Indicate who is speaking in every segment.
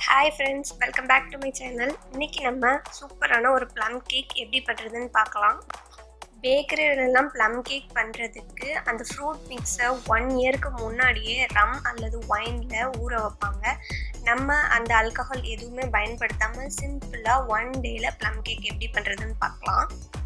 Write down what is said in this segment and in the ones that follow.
Speaker 1: hi friends welcome back to my channel இன்னைக்கு நம்ம சூப்பரான ஒரு ப்ளம் கேக் எப்படி பண்ணுறதுன்னு பார்க்கலாம் பேக்கரியிலலாம் ப்ளம் கேக் பண்ணுறதுக்கு அந்த ஃப்ரூட் மிக்ஸை ஒன் இயருக்கு முன்னாடியே ரம் அல்லது ஒயினில் ஊற வைப்பாங்க நம்ம அந்த ஆல்கஹால் எதுவுமே பயன்படுத்தாமல் சிம்பிளாக ஒன் டேயில் ப்ளம் கேக் எப்படி பண்ணுறதுன்னு பார்க்கலாம்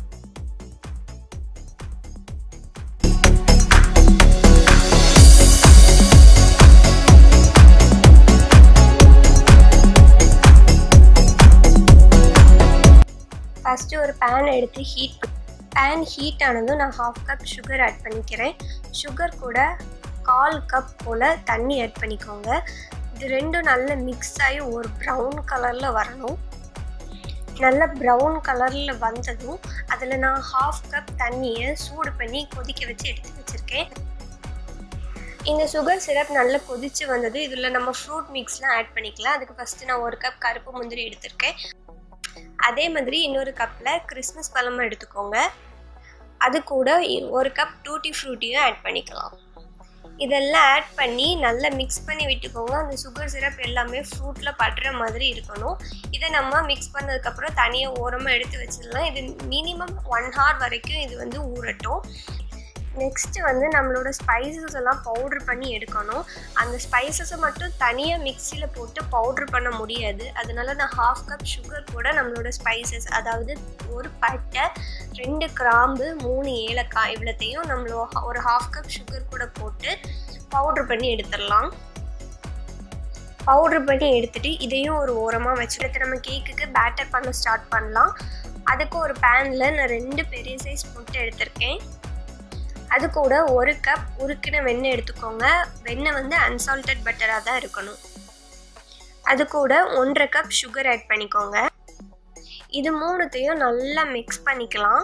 Speaker 1: ஃபஸ்ட்டு ஒரு பேன் எடுத்து ஹீட் பேன் ஹீட் ஆனதும் நான் ஹாஃப் கப் சுகர் ஆட் பண்ணிக்கிறேன் சுகர் கூட கால் கப் போல் தண்ணி ஆட் பண்ணிக்கோங்க இது ரெண்டும் நல்லா மிக்ஸ் ஆகி ஒரு ப்ரௌன் கலரில் வரணும் நல்ல ப்ரௌன் கலரில் வந்ததும் அதில் நான் ஹாஃப் கப் தண்ணியை சூடு பண்ணி கொதிக்க வச்சு எடுத்து வச்சுருக்கேன் இந்த சுகர் சிரப் நல்லா கொதித்து வந்தது இதில் நம்ம ஃப்ரூட் மிக்ஸ்லாம் ஆட் பண்ணிக்கலாம் அதுக்கு ஃபஸ்ட்டு நான் ஒரு கப் கருப்பு முந்திரி எடுத்திருக்கேன் அதே மாதிரி இன்னொரு கப்பில் கிறிஸ்மஸ் பழமும் எடுத்துக்கோங்க அது கூட ஒரு கப் டூட்டி ஃப்ரூட்டியும் ஆட் பண்ணிக்கலாம் இதெல்லாம் ஆட் பண்ணி நல்லா மிக்ஸ் பண்ணி விட்டுக்கோங்க அந்த சுகர் சிரப் எல்லாமே ஃப்ரூட்டில் படுற மாதிரி இருக்கணும் இதை நம்ம மிக்ஸ் பண்ணதுக்கப்புறம் தனியாக ஓரமாக எடுத்து வச்சிடலாம் இது மினிமம் ஒன் ஹவர் வரைக்கும் இது வந்து ஊறட்டும் நெக்ஸ்ட்டு வந்து நம்மளோட ஸ்பைசஸ் எல்லாம் பவுட்ரு பண்ணி எடுக்கணும் அந்த ஸ்பைசஸை மட்டும் தனியாக மிக்சியில் போட்டு பவுட்ரு பண்ண முடியாது அதனால நான் ஹாஃப் கப் சுகர் கூட நம்மளோட ஸ்பைசஸ் அதாவது ஒரு பட்டை ரெண்டு கிராம்பு மூணு ஏலக்காய் இவ்வளோத்தையும் நம்மளோ ஒரு ஹாஃப் கப் சுகர் கூட போட்டு பவுட்ரு பண்ணி எடுத்துடலாம் பவுட்ரு பண்ணி எடுத்துகிட்டு இதையும் ஒரு ஓரமாக வச்சுட்டு நம்ம கேக்குக்கு பேட்டர் பண்ண ஸ்டார்ட் பண்ணலாம் அதுக்கு ஒரு பேனில் நான் ரெண்டு பெரிய சைஸ் முட்டை எடுத்திருக்கேன் அது கூட ஒரு கப் உருக்கின வெண்ணெய் எடுத்துக்கோங்க வெண்ணெய் வந்து அன்சால்டட் பட்டராக தான் இருக்கணும் அது கூட ஒன்றரை கப் சுகர் ஆட் பண்ணிக்கோங்க இது மூணுத்தையும் நல்லா மிக்ஸ் பண்ணிக்கலாம்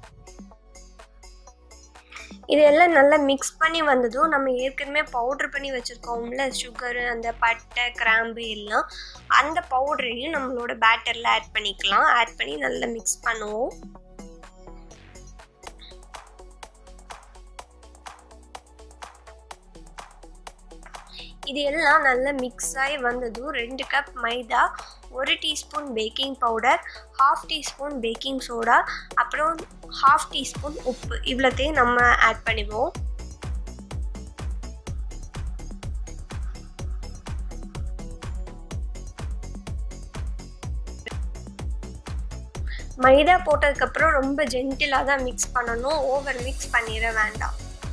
Speaker 1: இது எல்லாம் நல்லா மிக்ஸ் பண்ணி வந்ததும் நம்ம ஏற்கனவே பவுட்ரு பண்ணி வச்சுருக்கோம்ல சுகரு அந்த பட்டை கிராம்பு எல்லாம் அந்த பவுடரையும் நம்மளோட பேட்டரில் ஆட் பண்ணிக்கலாம் ஆட் பண்ணி நல்லா மிக்ஸ் பண்ணுவோம் இது எல்லாம் நல்லா மிக்ஸ் ஆகி வந்ததும் ரெண்டு கப் மைதா ஒரு teaspoon baking powder half teaspoon baking soda அப்புறம் ஹாஃப் டீஸ்பூன் உப்பு இவ்வளோத்தையும் நம்ம ஆட் பண்ணிடுவோம் மைதா போட்டதுக்கப்புறம் ரொம்ப ஜென்டிலாக தான் மிக்ஸ் பண்ணணும் ஓவர் மிக்ஸ் பண்ணிட வேண்டாம்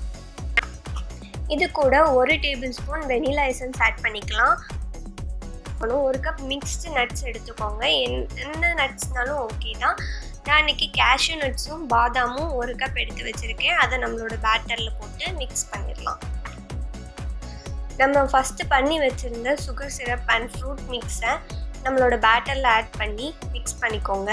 Speaker 1: இது கூட ஒரு tablespoon vanilla essence add பண்ணிக்கலாம் ஒரு கப் மிக்ஸ்டு நட்ஸ் எடுத்துக்கோங்க என் எந்த நட்ஸ்னாலும் ஓகே தான் நான் இன்றைக்கி கேஷ்யூ நட்ஸும் பாதாமும் ஒரு கப் எடுத்து வச்சுருக்கேன் அதை நம்மளோட பேட்டரில் போட்டு மிக்ஸ் பண்ணிடலாம் நம்ம ஃபஸ்ட்டு பண்ணி வச்சுருந்த சுகர் சிரப் அண்ட் ஃப்ரூட் மிக்ஸை நம்மளோட பேட்டரில் ஆட் பண்ணி மிக்ஸ் பண்ணிக்கோங்க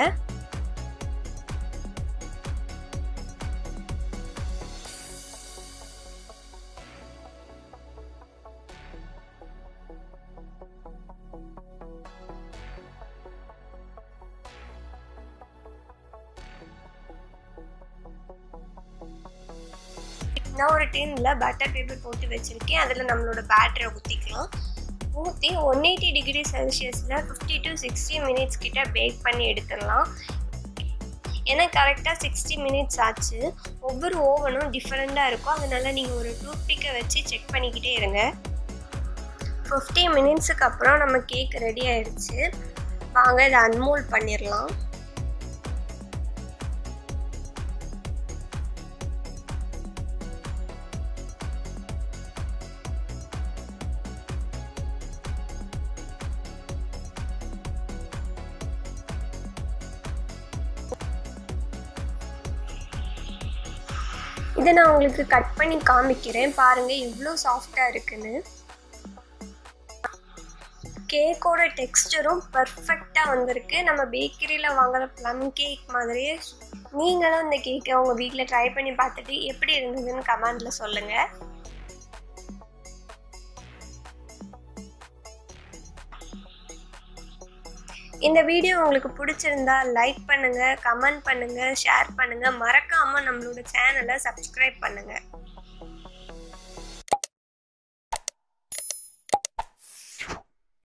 Speaker 1: நான் ஒரு டின்னில் பட்டர் பேப்பர் போட்டு வச்சுருக்கேன் அதில் நம்மளோட பேட்டரை ஊற்றிக்கலாம் ஊற்றி ஒன் எயிட்டி டிகிரி செல்சியஸில் ஃபிஃப்டி டு சிக்ஸ்டி மினிட்ஸ் கிட்ட பேக் பண்ணி எடுத்துடலாம் ஏன்னா கரெக்டாக சிக்ஸ்டி மினிட்ஸ் ஆச்சு ஒவ்வொரு ஓவனும் டிஃப்ரெண்ட்டாக இருக்கும் அதனால் நீங்கள் ஒரு டூத்பிக்கை வச்சு செக் பண்ணிக்கிட்டே இருங்க ஃபிஃப்டி மினிட்ஸுக்கு அப்புறம் நம்ம கேக் ரெடி ஆயிடுச்சு வாங்க இதை அன்மோல்ட் பண்ணிடலாம் இதை நான் உங்களுக்கு கட் பண்ணி காமிக்கிறேன் பாருங்கள் எவ்வளோ சாஃப்டாக இருக்குன்னு கேக்கோட டெக்ஸ்டரும் பர்ஃபெக்டாக வந்திருக்கு நம்ம பேக்கரியில் வாங்குற ப்ளம் கேக் மாதிரியே நீங்களும் இந்த கேக்கை உங்கள் வீட்டில் ட்ரை பண்ணி பார்த்துட்டு எப்படி இருந்ததுன்னு கமெண்டில் சொல்லுங்கள் இந்த வீடியோ உங்களுக்கு பிடிச்சிருந்தா லைக் பண்ணுங்கள் கமெண்ட் பண்ணுங்கள் ஷேர் பண்ணுங்கள் மறக்காமல் நம்மளோட சேனலை சப்ஸ்கிரைப் பண்ணுங்கள்